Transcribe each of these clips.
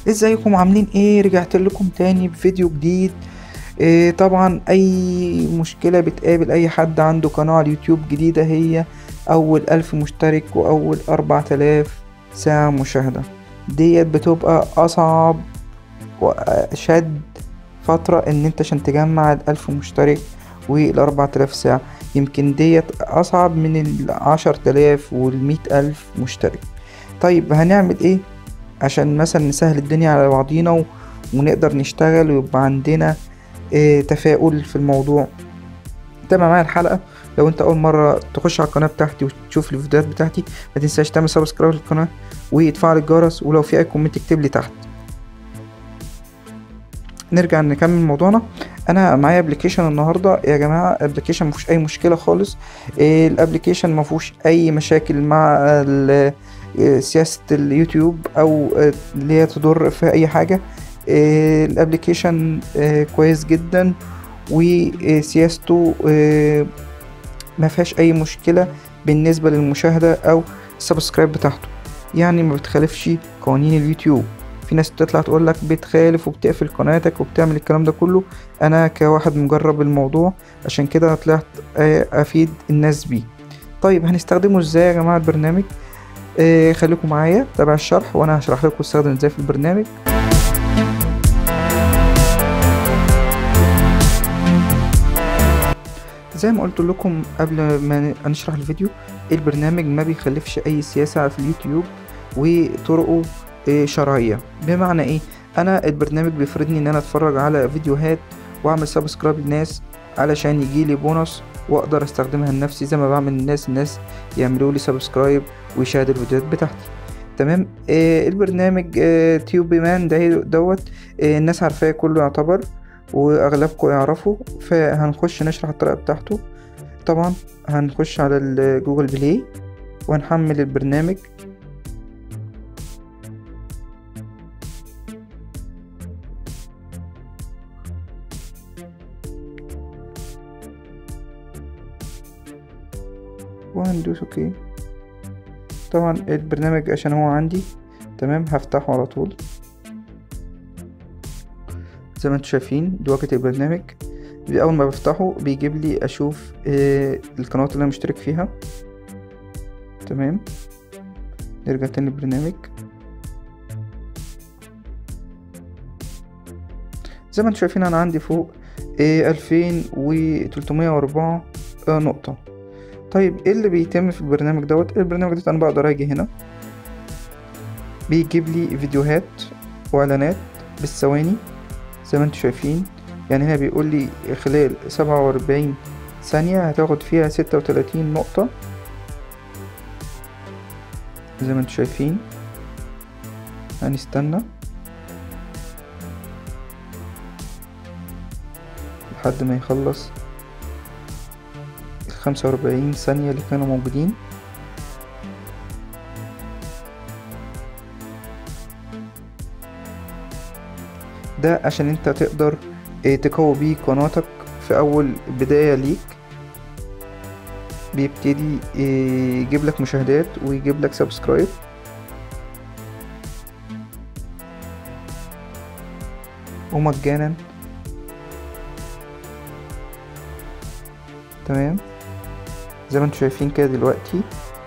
ازيكم عاملين ايه رجعت لكم تاني بفيديو جديد إيه طبعا اي مشكلة بتقابل اي حد عنده قناة على اليوتيوب جديدة هي اول الف مشترك واول اربعة الاف ساعة مشاهدة ديت بتبقى اصعب واشد فترة ان انت عشان تجمع الالف مشترك والاربعة الاف ساعة يمكن ديت اصعب من العشر تلاف والمية الف مشترك طيب هنعمل ايه عشان مثلا نسهل الدنيا على بعضينا و... ونقدر نشتغل ويبقى عندنا اه تفاؤل في الموضوع تابع معايا الحلقة لو انت اول مرة تخش على القناة بتاعتي وتشوف الفيديوهات بتاعتي ما تنساش تعمل سبسكرايب للقناة وتفعل الجرس ولو في اي كومنت اكتب لي تحت نرجع نكمل موضوعنا انا معايا ابلكيشن النهارده يا جماعه ابلكيشن مفيهوش اي مشكله خالص الابلكيشن مفيهوش اي مشاكل مع سياسه اليوتيوب او اللي هي تضر في اي حاجه الابلكيشن كويس جدا وسياسته ما فيهاش اي مشكله بالنسبه للمشاهده او السبسكرايب بتاعته يعني ما بتخالفش قوانين اليوتيوب في ناس بتطلع تقول لك بتخالف وبتقفل قناتك وبتعمل الكلام ده كله انا كواحد مجرب الموضوع عشان كده طلعت افيد الناس بيه طيب هنستخدمه ازاي يا جماعه البرنامج آه خليكم معايا تابع الشرح وانا هشرح لكم استخدم ازاي في البرنامج زي ما قلت لكم قبل ما نشرح الفيديو البرنامج ما بيخلفش اي سياسة في اليوتيوب وطرقه شرعية بمعنى ايه انا البرنامج بيفرضني ان انا اتفرج على فيديوهات واعمل سبسكرايب للناس علشان يجيلي بونص واقدر استخدمها لنفسي زي ما بعمل الناس الناس يعملوا لي سبسكرايب ويشاهدوا الفيديوهات بتاعتي تمام آه البرنامج آه تيوب مان ده دوت آه الناس عارفاه كله يعتبر واغلبكم يعرفوا فهنخش نشرح الطريقه بتاعته طبعا هنخش على الجوجل بلاي وهنحمل البرنامج وهندوس اوكي طبعا البرنامج عشان هو عندي تمام هفتحه على طول زي ما انتم شايفين دي واجهة البرنامج اول ما بفتحه بيجيب لي اشوف آه القنوات اللي انا مشترك فيها تمام نرجع تاني للبرنامج زي ما انتم شايفين انا عندي فوق ألفين وتلتمية واربعة نقطة طيب ايه اللي بيتم في البرنامج دوت البرنامج دوت انا بقدر اجي هنا بيجيب لي فيديوهات واعلانات بالثواني زي ما انتم شايفين يعني هنا بيقول لي خلال سبعة واربعين ثانية هتاخد فيها ستة وتلاتين نقطة زي ما انتم شايفين هنستنى لحد ما يخلص خمسة وأربعين ثانية اللي كانوا موجودين ده عشان انت تقدر تقوي بيه قناتك في أول بداية ليك بيبتدي يجيب لك مشاهدات ويجيب لك سبسكرايب ومجانا تمام زي ما انتم شايفين كده دلوقتي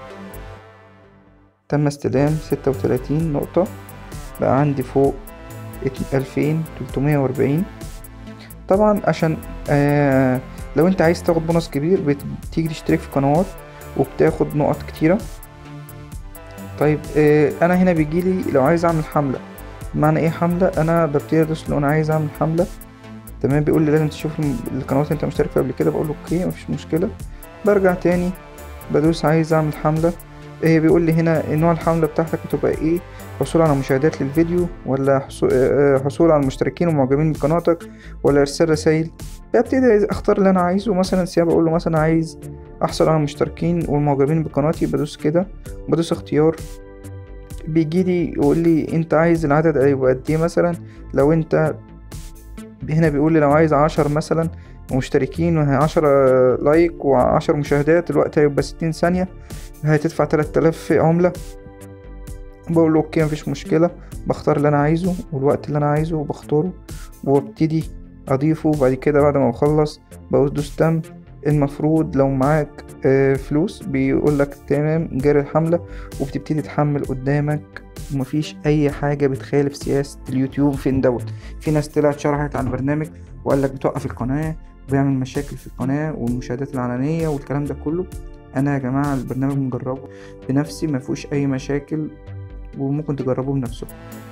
تم استلام ستة وتلاتين نقطة بقى عندي فوق ألفين تلتمية وأربعين طبعا عشان آه لو انت عايز تاخد بونص كبير بتيجي تشترك في قنوات وبتاخد نقط كتيرة طيب آه انا هنا بيجيلي لو عايز اعمل حملة معنى ايه حملة انا ببتدي ادوس لو انا عايز اعمل حملة تمام بيقول لي لازم تشوف القنوات اللي انت مشترك فيها قبل كده بقول له اوكي مفيش مشكله برجع تاني بدوس عايز اعمل حمله ايه بيقول لي هنا نوع الحمله بتاعتك بتبقى ايه حصول على مشاهدات للفيديو ولا حصول على المشتركين ومعجبين بقناتك ولا ارسال رسائل ببتدي اختار اللي انا عايزه مثلا سياب اقول له مثلا عايز احصل على المشتركين والمعجبين بقناتي بدوس كده بدوس اختيار بيجي لي يقول لي انت عايز العدد يبقى قد ايه مثلا لو انت هنا بيقول لي لو عايز عشر مثلا مشتركين وعشرة لايك وعشر مشاهدات الوقت هيبقى ستين ثانية هتدفع تلات آلاف عملة بقول له اوكي مفيش مشكلة بختار اللي انا عايزه والوقت اللي انا عايزه وبختاره وابتدي اضيفه وبعد كده بعد ما بخلص بدوس تم المفروض لو معاك آه، فلوس بيقولك تمام جاري الحملة وبتبتدي تحمل قدامك ومفيش اي حاجة بتخالف سياسة اليوتيوب فين دوت في ناس طلعت شرحت عن البرنامج وقالك بتوقف القناة وبيعمل مشاكل في القناة والمشاهدات العلنية والكلام ده كله انا يا جماعة البرنامج مجربه بنفسي مفيهوش اي مشاكل وممكن تجربوه بنفسكم